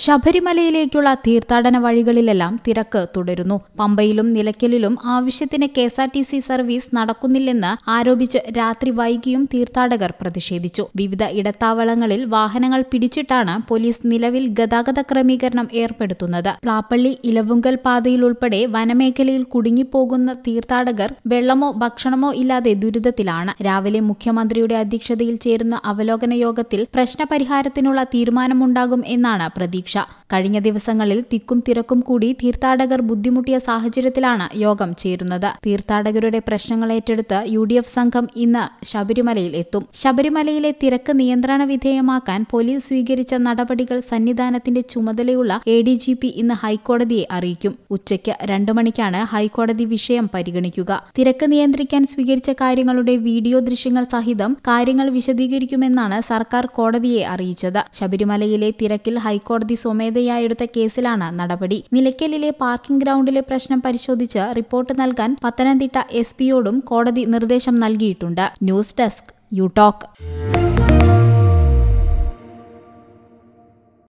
ശബരിമലയിലേക്കുള്ള തീർത്ഥാടന വഴികളിലെല്ലാം തിരക്ക് തുടരുന്നു പമ്പയിലും നിലയ്ക്കലിലും ആവശ്യത്തിന് K S R T C service നടക്കുന്നില്ലെന്ന് ആരോപിച്ച് രാത്രി വൈകിയും തീർത്ഥാടകർ പ്രതിഷേധിച്ചു വിവിധ ഇടത്താവളങ്ങളിൽ വാഹനങ്ങൾ പിടിച്ചിട്ടാണ് പോലീസ് നിലവിൽ ഗതാഗത ക്രമീകരണം ഏർപ്പെടുത്തുന്നത് പ്ലാപ്പള്ളി ഇലവുങ്കൽ പാതയിൽ ഉൾപ്പെടെ വനമേഖലയിൽ കുടുങ്ങിപ്പോകുന്ന തീർത്ഥാടകർ വെള്ളമോ ഭക്ഷണമോ ഇല്ലാതെ ദുരിതത്തിലാണ് രാവിലെ മുഖ്യമന്ത്രിയുടെ അധ്യക്ഷതയിൽ ചേരുന്ന അവലോകന യോഗത്തിൽ പ്രശ്നപരിഹാരത്തിനുള്ള തീരുമാനമുണ്ടാകും എന്നാണ് പ്രതീക്ഷ കഴിഞ്ഞ ദിവസങ്ങളിൽ തിക്കും തിരക്കും കൂടി തീർത്ഥാടകർ ബുദ്ധിമുട്ടിയ സാഹചര്യത്തിലാണ് യോഗം ചേരുന്നത് തീർത്ഥാടകരുടെ പ്രശ്നങ്ങൾ ഏറ്റെടുത്ത് യു ഡി എഫ് സംഘം ഇന്ന് ശബരിമലയിൽ എത്തും ശബരിമലയിലെ തിരക്ക് നിയന്ത്രണ വിധേയമാക്കാൻ പോലീസ് സ്വീകരിച്ച നടപടികൾ സന്നിധാനത്തിന്റെ ചുമതലയുള്ള എ ഡി ജി പി ഇന്ന് ഹൈക്കോടതിയെ അറിയിക്കും ഉച്ചയ്ക്ക് രണ്ടു മണിക്കാണ് ഹൈക്കോടതി വിഷയം പരിഗണിക്കുക തിരക്ക് നിയന്ത്രിക്കാൻ സ്വീകരിച്ച കാര്യങ്ങളുടെ വീഡിയോ ദൃശ്യങ്ങൾ സഹിതം കാര്യങ്ങൾ വിശദീകരിക്കുമെന്നാണ് സർക്കാർ കോടതിയെ അറിയിച്ചത് ശബരിമലയിലെ തിരക്കിൽ ഹൈക്കോടതി സ്വമേധയാ എടുത്ത കേസിലാണ് നടപടി നിലയ്ക്കലിലെ പാർക്കിംഗ് ഗ്രൗണ്ടിലെ പ്രശ്നം പരിശോധിച്ച് റിപ്പോർട്ട് നൽകാൻ പത്തനംതിട്ട എസ് പിയോടും കോടതി നിർദ്ദേശം നൽകിയിട്ടുണ്ട് ന്യൂസ് ഡെസ്ക് യു ടോക്ക്